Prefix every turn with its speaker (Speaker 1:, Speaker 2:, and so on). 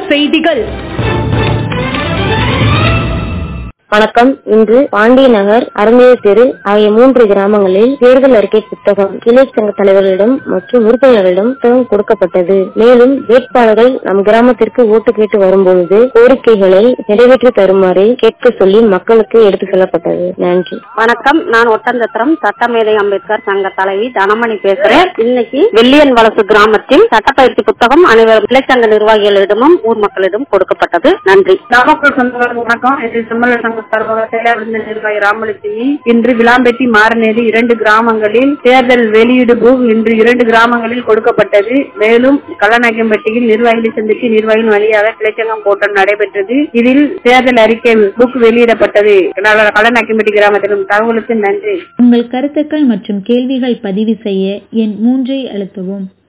Speaker 1: செய்திகள்
Speaker 2: வணக்கம் இன்று பாண்டி நகர் அரங்கேர் தெரு ஆகிய மூன்று கிராமங்களில் தேர்தல் அறிக்கை புத்தகம் கிளை சங்க தலைவர்களிடம் மற்றும் உறுப்பினர்களிடம் புத்தகம் கொடுக்கப்பட்டது மேலும் வேட்பாளர்கள் நம் கிராமத்திற்கு ஓட்டு கேட்டு வரும்பொழுது கோரிக்கைகளை நிறைவேற்றி தருமாறு கேட்க சொல்லி மக்களுக்கு எடுத்துச் செல்லப்பட்டது நன்றி
Speaker 3: வணக்கம் நான் ஒட்டந்தத்திரம் சட்டமேதை அம்பேத்கர் சங்க தலைவி தனமணி பேசுறேன் இன்னைக்கு வெள்ளியன் வலசு கிராமத்தில் சட்டப்பயிற்சி புத்தகம் அனைவரும் இலைச்சங்க நிர்வாகிகளிடமும் ஊர் மக்களிடம் கொடுக்கப்பட்டது நன்றி
Speaker 4: நாமக்கல் சொந்தங்களுக்கு வணக்கம் இது செம்மலர் சங்க சார்பாக செயலாளர் நிர்வாகி ராமலட்சுமி இன்று விளாம்பெட்டி மாரநேரி இரண்டு கிராமங்களில் தேர்தல் வெளியீடு புக் இன்று இரண்டு கிராமங்களில் கொடுக்கப்பட்டது மேலும் கள்ளநாயக்கம்பட்டியில் நிர்வாகிகளை சந்தித்து நிர்வாகியின் வழியாக கிளைச்சங்கம் கூட்டம் நடைபெற்றது இதில் தேர்தல் அறிக்கை புக் வெளியிடப்பட்டது கள்ளநாயக்கம்பட்டி கிராமத்திலும் தகவலுக்கு நன்றி
Speaker 5: உங்கள் கருத்துக்கள் மற்றும் கேள்விகள் பதிவு செய்ய எண் மூன்றை அழுத்தவும்